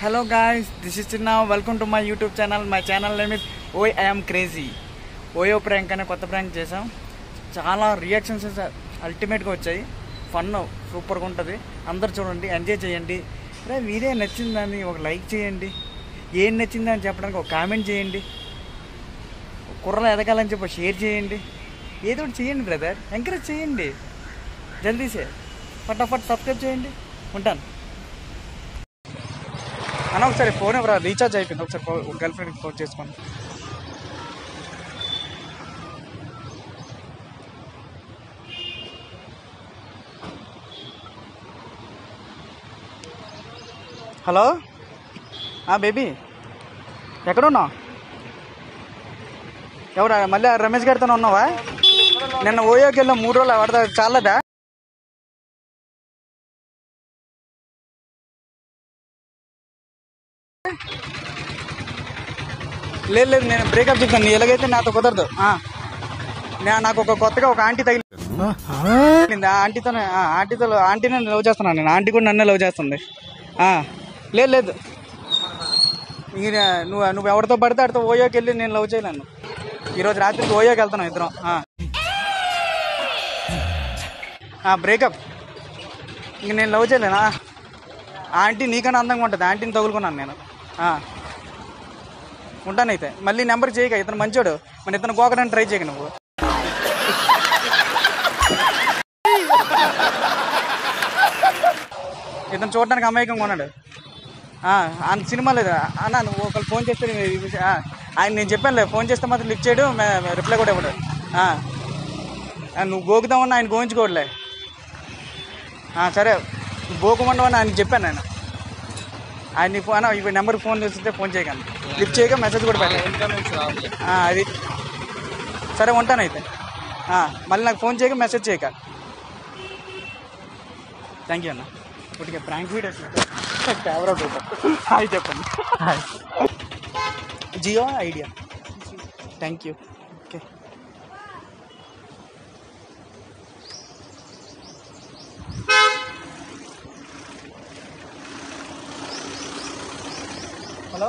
Hello guys this is చిన్న welcome to my YouTube channel my channel name is ఓయ్ I'm crazy OYO prank అనే కొత్త prank చేసాం చాలా రియాక్షన్స్ అల్టిమేట్గా వచ్చాయి ఫన్ సూపర్గా ఉంటుంది అందరు చూడండి ఎంజాయ్ చేయండి రే వీడియో నచ్చిందని ఒక లైక్ చేయండి ఏం నచ్చిందని చెప్పడానికి ఒక కామెంట్ చేయండి కుర్రలు ఎదగాలని చెప్పి షేర్ చేయండి ఏదో ఒకటి చేయండి బ్రదర్ ఎంకరేజ్ చేయండి జల్దీ సే ఫటాఫట్ సబ్స్క్రైబ్ చేయండి ఉంటాను అన్న ఒకసారి ఫోన్ ఎవరా రీఛార్జ్ అయిపోయింది ఒకసారి గర్ల్ ఫ్రెండ్కి ఫోన్ చేసుకోండి హలో బేబీ ఎక్కడున్నావు ఎవరా మళ్ళీ ఆ రమేష్ గారితో ఉన్నావా నిన్న ఓయోకి వెళ్ళాం మూడు రోజులు పడతా చాలదా లేదు లేదు నేను బ్రేకప్ చెప్తాను నీ ఎలాగైతే నాతో కుదరదు ఆ. నా- నాకు ఒక కొత్తగా ఒక ఆంటీ తగిలింది ఆ ఆంటీతో ఆంటీతో ఆంటీని లవ్ చేస్తున్నాను నేను ఆంటీ కూడా నన్నే లవ్ చేస్తుంది ఆ. లేదు లేదు ఈయన నువ్వు నువ్వు ఎవరితో పడితే ఆడితో ఓయోకి వెళ్ళి నేను లవ్ చేయలేను ఈరోజు రాత్రికి ఓయోకి వెళ్తున్నాం ఇద్దరం బ్రేకప్ ఇంక నేను లవ్ చేయలేనా ఆంటీ నీకన్నా అందంగా ఉంటుంది ఆంటీని తగులుకున్నాను నేను ఆ. ఉంటానైతే మళ్ళీ నెంబర్ చేయక ఇతను మంచోడు మన ఇతను గోకడానికి ట్రై చేయక నువ్వు ఇతను చూడడానికి అమాయకంగా ఉన్నాడు ఆ, ఆయన సినిమా లేదు అన్న నువ్వు ఒకళ్ళు ఫోన్ చేస్తే నేను ఈ విషయం- ఆ, ఆయన నేను చెప్పానులే ఫోన్ చేస్తే మాత్రం లిఫ్ట్ చేయడు మే- రిప్లై కూడా ఇవ్వడు ఆ. ఆ, నువ్వు గోకుదామని ఆయన గోయించుకోవట్లే ఆ, సరే నువ్వు గోకుమండవని ఆయన చెప్పాను నేను ఆయన నీ ఫోన్ ఇప్పుడు నెంబర్కి ఫోన్ చేస్తుంటే ఫోన్ చేయకండి లిఫ్ట్ చేయక మెసేజ్ కూడా పెట్టండి అది సరే ఉంటాను అయితే ఆ, మళ్ళీ నాకు ఫోన్ చేయక మెసేజ్ చేయక థ్యాంక్ యూ అన్న ఇప్పటికే ప్రాంక్ వీడియో కెమెరా హాయ్ చెప్పండి hi Jio Idea thank you okay hello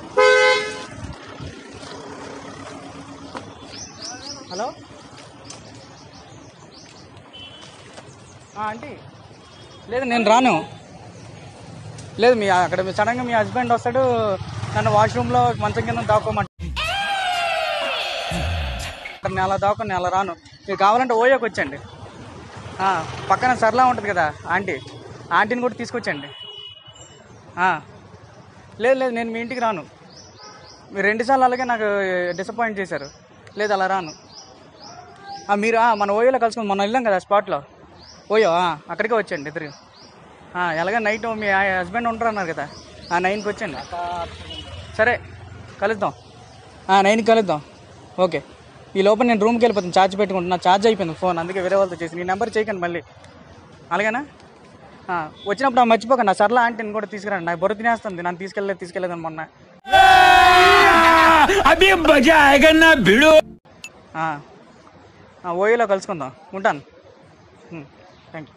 hello aunty లేదు నేను రాను లేదు మీ అక్కడ మీ సడన్గా మీ హస్బెండ్ వస్తాడు నన్ను వాష్రూమ్లో మంచం కింద దాక్కోమంట నేను అలా దాక్కో నేను అలా రాను మీరు కావాలంటే ఓయోకి వచ్చండి ఆ, పక్కన సర్లా ఉంటుంది కదా ఆంటీ ఆంటీని కూడా తీసుకొచ్చండి ఆ. లేదు లేదు నేను మీ ఇంటికి రాను మీరు రెండుసార్లు అలాగే నాకు డిసప్పాయింట్ చేశారు లేదు అలా రాను ఆ, మీరు ఆ, మన ఓయోలో కలుసుకుని మొన్న వెళ్ళాం కదా స్పాట్లో ఓయో ఆ, అక్కడికే వచ్చండి ఇద్దరు ఆ, ఎలాగ నైట్ మీ హస్బెండ్ ఉంటారు అన్నారు కదా ఆ నైన్కి వచ్చండి సరే కలుద్దాం ఆ, నైన్కి కలుద్దాం ఓకే ఈ లోపల నేను రూమ్కి వెళ్ళిపోతాను ఛార్జ్ పెట్టుకుంటున్నా ఛార్జ్ అయిపోయింది ఫోన్ అందుకే వేరే వాళ్ళతో చేసి నీ నెంబర్ చేయకండి మళ్ళీ అలాగేనా ఆ, వచ్చినప్పుడు ఆ మర్చిపోకండి నా సర్లా ఆంటీని కూడా తీసుకురండి నాకు బొర్ర తినేస్తుంది నన్ను తీసుకెళ్ళలేదు తీసుకెళ్ళలేదని మొన్న अभी मजा आएगा ना भिड़ो ఆ, ఆ, ఓయోలో కలుసుకుందాం ఉంటాను థ్యాంక్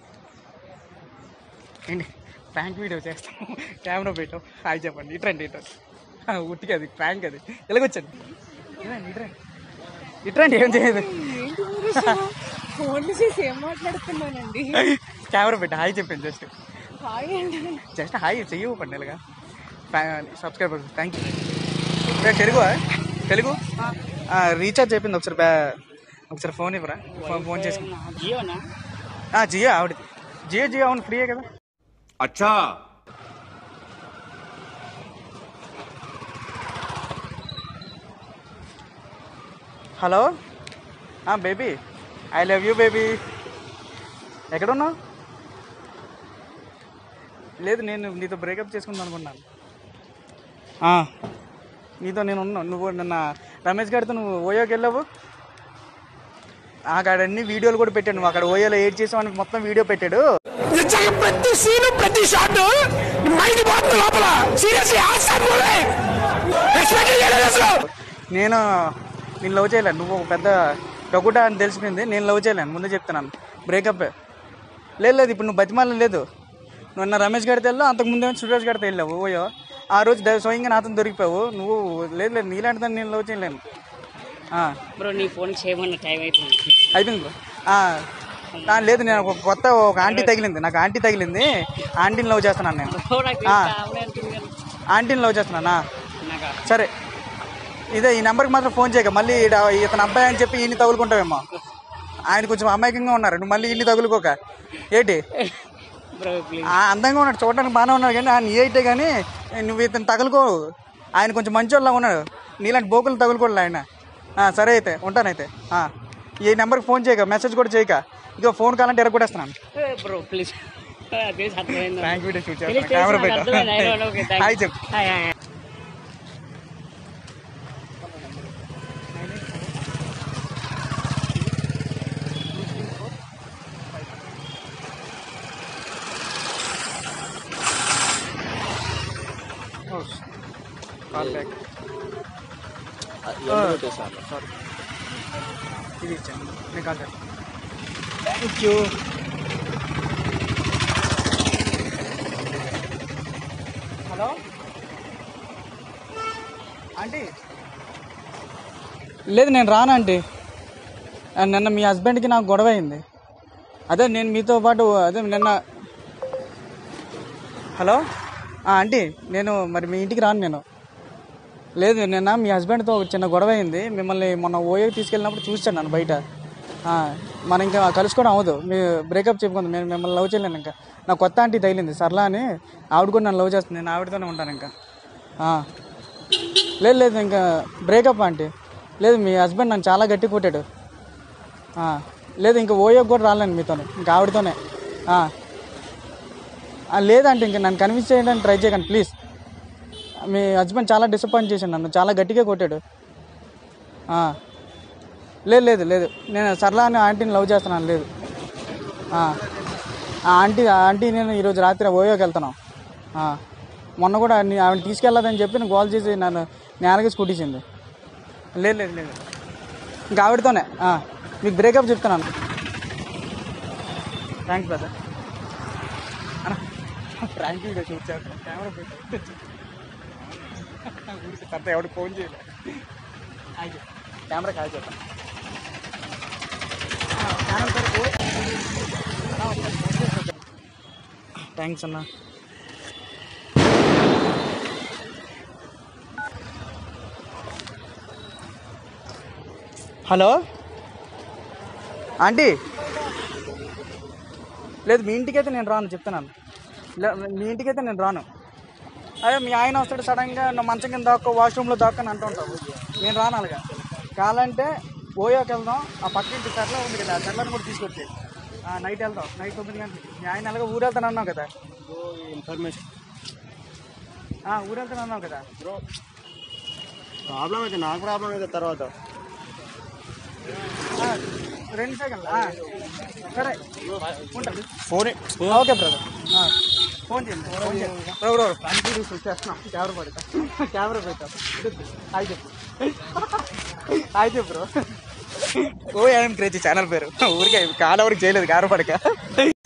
యూ ఏంటి ప్రాంక్ వీడియో చేస్తాం కెమెరా పెట్టాం హాయ్ చెప్పండి ఇట్రండి ఇట్రండి ఆ, ఉట్టికి అది ప్రాంక్ అది ఎలాగొచ్చండి ఇట్రండి ఇట్రండి ఇట్రండి ఏం చేయదు ఫోన్ చేసి ఏం మాట్లాడుతున్నానండి కెమెరా పెట్టి హాయ్ చెప్పండి జస్ట్ హాయ్ అండి జస్ట్ హాయ్ చెయ్యవు పండి ఇలాగా subscriber thank you Telugu Telugu ఆ, రీఛార్జ్ అయిపోయింది ఒకసారి బ్యా ఒకసారి ఫోన్ ఇవ్వరా ఫోన్ ఫోన్ చేసి జియోనా ఆ, జియో ఆవిడ జియో జియో అవును ఫ్రీయే కదా अच्छा hello baby I love you baby ఎక్కడున్నావు లేదు నేను నీతో బ్రేకప్ చేసుకుందాం అనుకున్నాను ఆ, నీతో నేను ఉన్నా నువ్వు నిన్న రమేష్ గారితో నువ్వు ఓయోకి వెళ్ళావు అక్కడ అన్ని వీడియోలు కూడా పెట్టాడు నువ్వు అక్కడ ఓయోలో ఏడ్ చేసావు మొత్తం వీడియో పెట్టాడు నిజంగా ప్రతి సీను ప్రతి షాట్ మైండ్ పోతుంది లోపల సీరియస్లీ ఎక్స్పెక్ట్ చేయలేదు అసలు నేను నేను లవ్ చేయలేను నువ్వు ఒక పెద్ద డొకుటా అని తెలిసిపోయింది నేను లవ్ చేయలేను ముందే చెప్తున్నాను బ్రేకప్ లేదు లేదు ఇప్పుడు నువ్వు బతిమాల లేదు నువ్వు నా రమేష్ గారితో వెళ్ళావు అంతకు ముందే సురేష్ గారితో వెళ్ళావు ఓయో ఆ రోజు డ- స్వయంగా నాతో దొరికిపోయావు నువ్వు లేదు లేదు నీలాంటి దాన్ని నేను లవ్ చేయలేను ఆ, బ్రో నీ ఫోన్ చేయమన్న టైం అయిపోయింది అయిపోయింది బ్రో ఆ, ఆ, లేదు నేను ఒక కొత్త ఒక ఆంటీ తగిలింది నాకు ఆంటీ తగిలింది ఆంటీని లవ్ చేస్తున్నాను నేను బ్రో నాకు ఆ. కావాలి అంటుంది కదా. ఆంటీని లవ్ చేస్తున్నానా నాకా సరే ఇదే ఈ నెంబర్కి మాత్రం ఫోన్ చేయక మళ్ళీ ఈడ- ఇతను అబ్బాయి అని చెప్పి ఈయన్ని తగులుకుంటావేమో ఆయన కొంచెం అమాయకంగా ఉన్నారు నువ్వు మళ్ళీ ఇల్లు తగులుకోక ఏంటి బ్రో ప్లీజ్ ఆ అందంగా ఉన్నాడు చూడడానికి బాగానే ఉన్నాడు కానీ ఆయన ఏ అయితే కానీ నువ్వు ఇతను తగులుకో ఆయన కొంచెం మంచోళ్ళగా ఉన్నాడు నీలాంటి బోకులు తగులుకోడు ఆయన ఆ, సరే అయితే ఉంటానైతే ఆ, ఈ నెంబర్కి ఫోన్ చేయక మెసేజ్ కూడా చేయక ఇక ఫోన్ కావాలంటే ఎరగొట్టేస్తున్నాను బ్రో ప్లీజ్ ప్లీజ్ అర్థమైంది థ్యాంక్ వీడియో షూట్ తెలియదు, చేస్తాను కెమెరా తెలుసు, నాకు అర్థమైంది. I know, okay, పెట్టా thank హాయ్ you. చెప్పు hi, hi, hi. Call back sorry ఇది ఇచ్చాను నేను call back thank you hello aunty లేదు నేను రాను ఆంటీ ఆ, నిన్న మీ హస్బెండ్కి నాకు గొడవ అయింది అదే నేను మీతో పాటు అదే నిన్న హలో ఆ, ఆంటీ నేను మరి మీ ఇంటికి రాను నేను లేదు నిన్న మీ హస్బెండ్తో ఒక చిన్న గొడవ అయింది మిమ్మల్ని మొన్న ఓయోకి తీసుకెళ్ళినప్పుడు చూశాను నన్ను బయట ఆ, మనం ఇంకా కలుసుకోవడం అవ్వదు మీ బ్రేకప్ చెప్పుకుంది నేను మిమ్మల్ని లవ్ చేయలేను ఇంకా నా కొత్త ఆంటీ తగిలింది సర్లా అని ఆవిడ కూడా నన్ను లవ్ చేస్తుంది నేను ఆవిడతోనే ఉంటాను ఇంకా ఆ. లేదు లేదు ఇంకా బ్రేకప్ ఆంటీ లేదు మీ హస్బెండ్ నన్ను చాలా గట్టి కొట్టాడు ఆ. లేదు ఇంకా ఓయోకి కూడా రాలేను మీతో ఇంకా ఆవిడతోనే ఆ. ఆ, లేదంటే ఇంకా నన్ను కన్విన్స్ చేయడానికి ట్రై చేయకండి ప్లీజ్ మీ హస్బెండ్ చాలా డిసప్పాయింట్ చేశాడు నన్ను చాలా గట్టిగా కొట్టాడు ఆ. లేదు లేదు లేదు నేను సరళ అని ఆంటీని లవ్ చేస్తున్నాను లేదు ఆ. ఆ ఆంటీ ఆ ఆంటీ నేను ఈరోజు రాత్రి ఓయోకి వెళ్తున్నాం ఆ. మొన్న కూడా నీ- ఆవిడ తీసుకెళ్ళదని చెప్పి నేను కాల్ చేసి నన్ను నేలకి స్కూటీసింది లేదు లేదు లేదు ఇంకా ఆవిడతోనే ఆ. మీకు బ్రేకప్ చెప్తున్నాను thanks brother prank video shoot చేస్తాను కెమెరా పెట్టి ఊరికి తర్వాత ఎవరికి ఫోన్ చేయలే హాయ్ కెమెరా కాల్ చేస్తాను థ్యాంక్స్ అన్న హలో ఆంటీ లేదు మీ ఇంటికైతే నేను రాను చెప్తున్నాను లే- మీ ఇంటికైతే నేను రాను అదే మీ ఆయన వస్తాడు సడన్గా నా మంచం కింద దాక్కో వాష్రూమ్లో దాక్కని అంటుంటావు నేను రాను అలాగా కావాలంటే ఓయోకి వెళ్దాం ఆ పక్కింటి సర్లో ఉంది కదా ఆ సర్లను కూడా తీసుకొచ్చి నైట్ వెళ్దాం నైట్ తొమ్మిది గంటలకి మీ ఆయన అలాగే ఊరు వెళ్తాను అన్నావు కదా ఇన్ఫర్మేషన్ ఆ, ఊరు వెళ్తాను అన్నావు కదా ప్రాబ్లం అయితే నాకు ప్రాబ్లం అయితే తర్వాత ఆ, రెండు సెకండ్లు ఆ, సరే ఉంటాను ఫోన్ ఓకే బ్రదర్ ఫోన్ చేయండి ఫోన్ చేయండి బ్రో బ్రో ఫ్రంట్ వీడియోస్ వచ్చేస్తున్నాం కెమెరా పెడతా కెమెరా పెడతా హాయ్ చెప్పు హాయ్ చెప్పు బ్రో ఓ ఐఎమ్ క్రేజీ ఛానల్ పేరు ఊరికే కాలవరికి చేయలేదు కెమెరా పడక